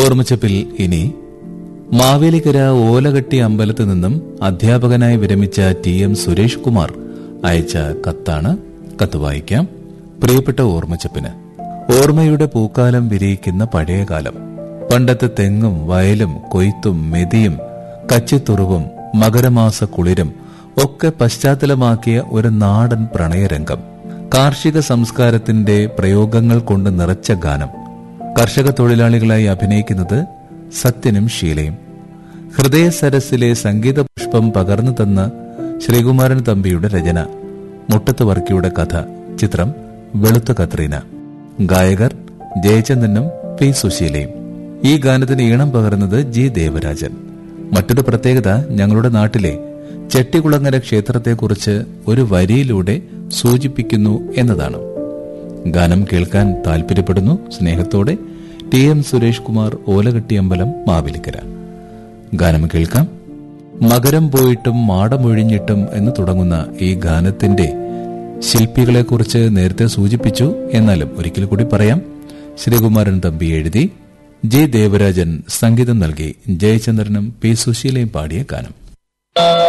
ഓർമ്മച്ചപ്പിൽ ഇനി മാവേലിക്കര ഓലകട്ടി അമ്പലത്തിൽ നിന്നും അധ്യാപകനായി വിരമിച്ച ടി എം സുരേഷ് കുമാർ അയച്ച കത്താണ് കത്ത് വായിക്കാം പ്രിയപ്പെട്ട ഓർമ്മച്ചപ്പിന് ഓർമ്മയുടെ പൂക്കാലം വിരിയിക്കുന്ന പഴയകാലം പണ്ടത്തെ തെങ്ങും വയലും കൊയ്ത്തും മെതിയും കച്ചിത്തുറുവും മകരമാസ കുളിരും ഒക്കെ പശ്ചാത്തലമാക്കിയ ഒരു നാടൻ പ്രണയരംഗം കാർഷിക സംസ്കാരത്തിന്റെ പ്രയോഗങ്ങൾ കൊണ്ട് നിറച്ച ഗാനം കർഷക തൊഴിലാളികളായി അഭിനയിക്കുന്നത് സത്യനും ഷീലയും ഹൃദയ സരസിലെ സംഗീത പുഷ്പം പകർന്നു തന്ന ശ്രീകുമാരൻ തമ്പിയുടെ രചന മുട്ടത്ത് വർക്കിയുടെ കഥ ചിത്രം വെളുത്ത കത്രീന ഗായകർ ജയചന്ദ്രനും പി സുശീലയും ഈ ഗാനത്തിന് ഈണം പകർന്നത് ജി ദേവരാജൻ മറ്റൊരു പ്രത്യേകത ഞങ്ങളുടെ നാട്ടിലെ ചെട്ടികുളങ്ങര ക്ഷേത്രത്തെക്കുറിച്ച് ഒരു വരിയിലൂടെ സൂചിപ്പിക്കുന്നു എന്നതാണ് ഗാനം കേൾക്കാൻ താൽപര്യപ്പെടുന്നു സ്നേഹത്തോടെ ടി എം സുരേഷ് കുമാർ ഓലകെട്ടിയമ്പലം മാവേലിക്കര ഗാനം കേൾക്കാം മകരം പോയിട്ടും മാടമൊഴിഞ്ഞിട്ടും എന്ന് തുടങ്ങുന്ന ഈ ഗാനത്തിന്റെ ശില്പികളെക്കുറിച്ച് നേരത്തെ സൂചിപ്പിച്ചു എന്നാലും ഒരിക്കൽ കൂടി പറയാം ശ്രീകുമാരൻ തമ്പി എഴുതി ജെ ദേവരാജൻ സംഗീതം നൽകി ജയചന്ദ്രനും പി സുശീലയും പാടിയ ഗാനം